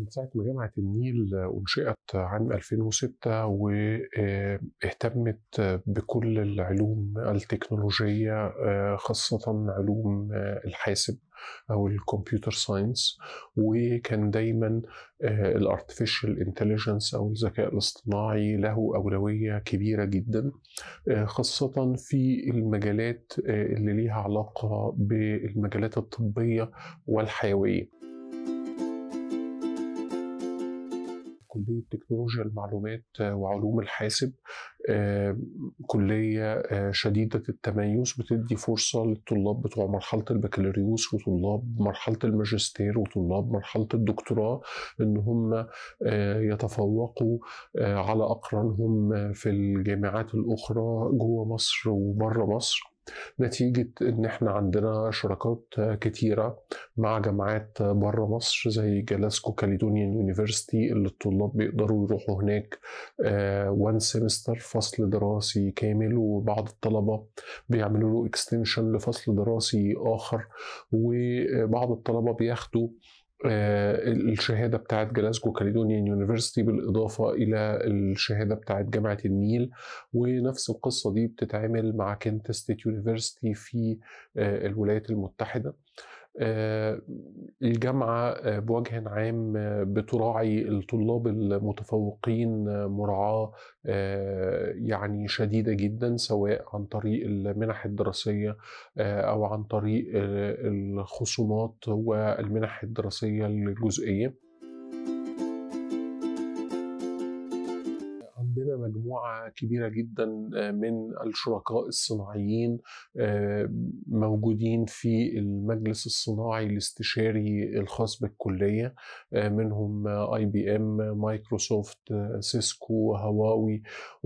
من ساعة ما جامعة النيل أنشئت عام 2006 واهتمت بكل العلوم التكنولوجية خاصة علوم الحاسب أو الكمبيوتر ساينس وكان دايما الارتفيشال انتليجنس أو الذكاء الاصطناعي له أولوية كبيرة جدا خاصة في المجالات اللي ليها علاقة بالمجالات الطبية والحيوية كلية تكنولوجيا المعلومات وعلوم الحاسب كلية شديدة التميز بتدي فرصة للطلاب بتوع مرحلة البكالوريوس وطلاب مرحلة الماجستير وطلاب مرحلة الدكتوراه إن هم يتفوقوا على أقرانهم في الجامعات الأخرى جوه مصر وبره مصر نتيجة إن إحنا عندنا شراكات كتيرة مع جامعات بره مصر زي جلاسكو كاليدونيان يونيفرسيتي اللي الطلاب بيقدروا يروحوا هناك وان سيمستر فصل دراسي كامل وبعض الطلبة بيعملوا له اكستنشن لفصل دراسي آخر وبعض الطلبة بياخدوا الشهادة بتاعت جلاسكو كاليدونيان يونيفرسيتي بالإضافة إلى الشهادة بتاعت جامعة النيل ونفس القصة دي بتتعمل مع كنت ستيت يونيفرسيتي في الولايات المتحدة الجامعة بوجه عام بتراعي الطلاب المتفوقين مراعاة يعني شديدة جدا سواء عن طريق المنح الدراسية أو عن طريق الخصومات والمنح الدراسية الجزئية عندنا مجموعة كبيرة جدا من الشركاء الصناعيين موجودين في المجلس الصناعي الاستشاري الخاص بالكلية منهم اي بي ام مايكروسوفت سيسكو هواوي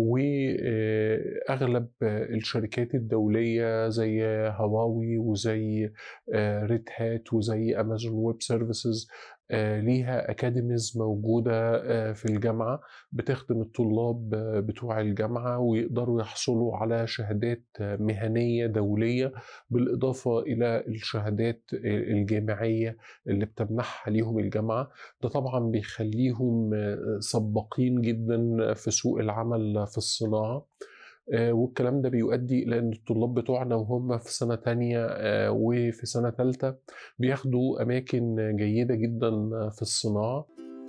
واغلب الشركات الدولية زي هواوي وزي ريد هات وزي امازون ويب سيرفيسز ليها اكاديميز موجوده في الجامعه بتخدم الطلاب بتوع الجامعه ويقدروا يحصلوا على شهادات مهنيه دوليه بالاضافه الى الشهادات الجامعيه اللي بتمنحها ليهم الجامعه ده طبعا بيخليهم سباقين جدا في سوق العمل في الصناعه والكلام ده بيؤدي إلى إن الطلاب بتوعنا وهم في سنة تانية وفي سنة تالتة بياخدوا أماكن جيدة جدا في الصناعة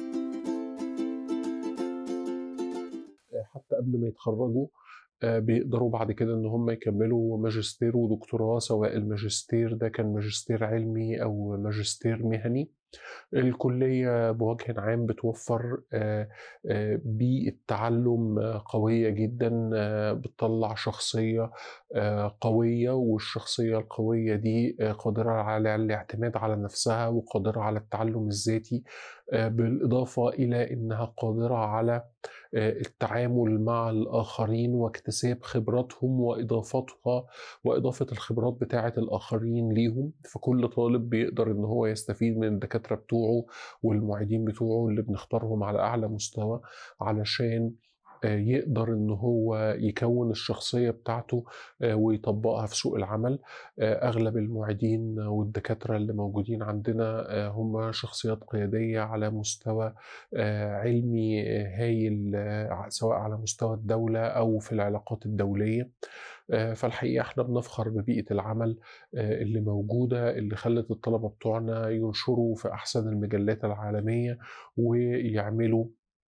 حتى قبل ما يتخرجوا بيقدروا بعد كده ان هم يكملوا ماجستير ودكتوراه سواء الماجستير ده كان ماجستير علمي او ماجستير مهني الكلية بوجه عام بتوفر بيئة تعلم قوية جدا بتطلع شخصية قوية والشخصية القوية دي قادرة على الاعتماد على نفسها وقادرة على التعلم الذاتي بالإضافة إلى إنها قادرة على التعامل مع الآخرين واكتساب خبراتهم وإضافتها وإضافة الخبرات بتاعة الآخرين ليهم فكل طالب بيقدر إن هو يستفيد من الدكاترة بتوعه والمعيدين بتوعه اللي بنختارهم على أعلى مستوى علشان يقدر ان هو يكون الشخصيه بتاعته ويطبقها في سوق العمل اغلب المعيدين والدكاتره اللي موجودين عندنا هم شخصيات قياديه على مستوى علمي هايل سواء على مستوى الدوله او في العلاقات الدوليه فالحقيقه احنا بنفخر ببيئه العمل اللي موجوده اللي خلت الطلبه بتوعنا ينشروا في احسن المجلات العالميه ويعملوا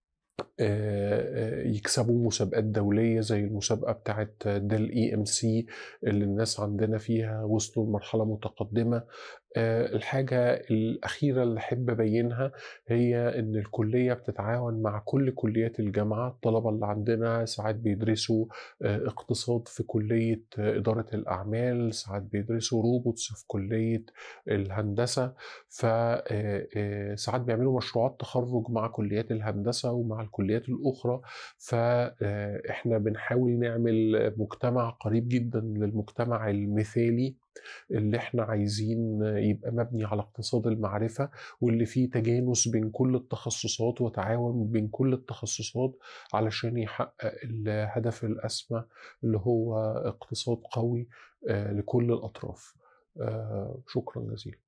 يكسبوا مسابقات دولية زي المسابقة بتاعت ديل اي ام سي اللي الناس عندنا فيها وصلوا لمرحلة متقدمة الحاجة الأخيرة اللي أحب أبينها هي إن الكلية بتتعاون مع كل كليات الجامعة الطلبة اللي عندنا ساعات بيدرسوا اقتصاد في كلية إدارة الأعمال ساعات بيدرسوا روبوتس في كلية الهندسة فساعات بيعملوا مشروعات تخرج مع كليات الهندسة ومع الكليات الأخرى فإحنا بنحاول نعمل مجتمع قريب جدا للمجتمع المثالي اللي احنا عايزين يبقى مبني على اقتصاد المعرفة واللي فيه تجانس بين كل التخصصات وتعاون بين كل التخصصات علشان يحقق الهدف الأسمى اللي هو اقتصاد قوي لكل الأطراف شكرا جزيلا